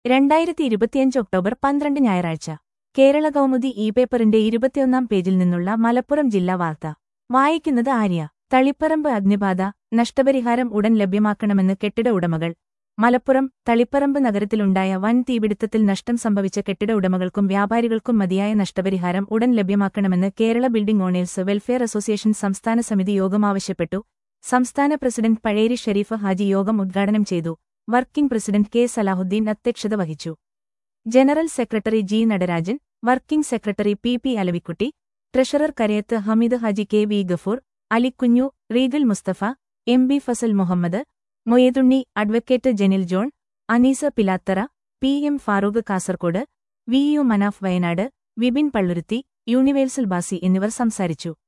രണ്ടായിരത്തി ഇരുപത്തിയഞ്ച് ഒക്ടോബർ പന്ത്രണ്ട് ഞായറാഴ്ച കേരള കൗമുദി ഇ പേപ്പറിന്റെ ഇരുപത്തിയൊന്നാം പേജിൽ നിന്നുള്ള മലപ്പുറം ജില്ലാ വാർത്ത വായിക്കുന്നത് ആര്യ തളിപ്പറമ്പ് അഗ്നിബാധ നഷ്ടപരിഹാരം ഉടൻ ലഭ്യമാക്കണമെന്ന് കെട്ടിട ഉടമകൾ മലപ്പുറം തളിപ്പറമ്പ് നഗരത്തിലുണ്ടായ വൻ തീപിടുത്തത്തിൽ നഷ്ടം സംഭവിച്ച കെട്ടിട ഉടമകൾക്കും വ്യാപാരികൾക്കും മതിയായ നഷ്ടപരിഹാരം ഉടൻ ലഭ്യമാക്കണമെന്ന് Kerala building owners welfare association സംസ്ഥാന സമിതി യോഗം ആവശ്യപ്പെട്ടു സംസ്ഥാന പ്രസിഡന്റ് പഴേരി ഷെരീഫ് ഹാജി യോഗം ഉദ്ഘാടനം ചെയ്തു വർക്കിംഗ് പ്രസിഡന്റ് കെ സലാഹുദ്ദീൻ അധ്യക്ഷത വഹിച്ചു general secretary G Natarajan working secretary P P Alavikutty treasurer Karayath Hameed Haji K V Gafoor Alikunju regal Mustafa M B Fazal Muhammad Moythunni advocate Janil John Anisa Pilathara P M Farooq Kasaragod V U Manaf Wayanad Vipin Palluruthy universal Basi എന്നിവർ സംസാരിച്ചു